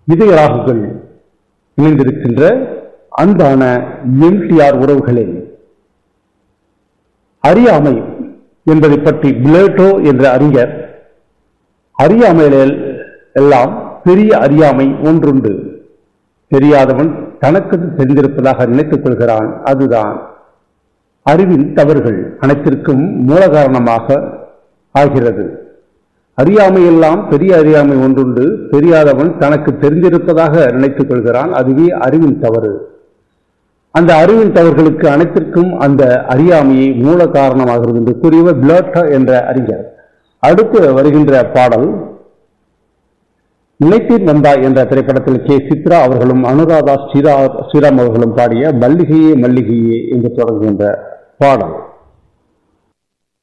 இதய ராகுகள் இணைந்திருக்கின்ற அன்பான எம்டிஆர் உறவுகளே அறியாமை என்பதை பற்றி பிளேட்டோ என்ற அறிஞர் அறியாமையில் எல்லாம் பெரிய அறியாமை ஒன்றுண்டு தெரியாதவன் தனக்கு தெரிந்திருப்பதாக நினைத்துக் கொள்கிறான் அதுதான் அறிவின் தவறுகள் அனைத்திற்கும் மூல காரணமாக ஆகிறது அறியாமை எல்லாம் பெரிய அறியாமை ஒன்றுண்டு தெரியாதவன் தனக்கு தெரிந்திருப்பதாக நினைத்துக் கொள்கிறான் அதுவே அறிவின் தவறு அந்த அறிவின் தவறுகளுக்கு அனைத்திற்கும் அந்த அறியாமையை மூல காரணமாகிறது என்று கூறியவர் பிளோட்டா என்ற அறிஞர் அடுத்து வருகின்ற பாடல் நினைத்தீர் வந்தா என்ற திரைப்படத்தில் கே சித்ரா அவர்களும் அனுராதா ஸ்ரீரா ஸ்ரீராம் அவர்களும் பாடிய மல்லிகையே மல்லிகையே என்று தொடங்குகின்ற பாடல்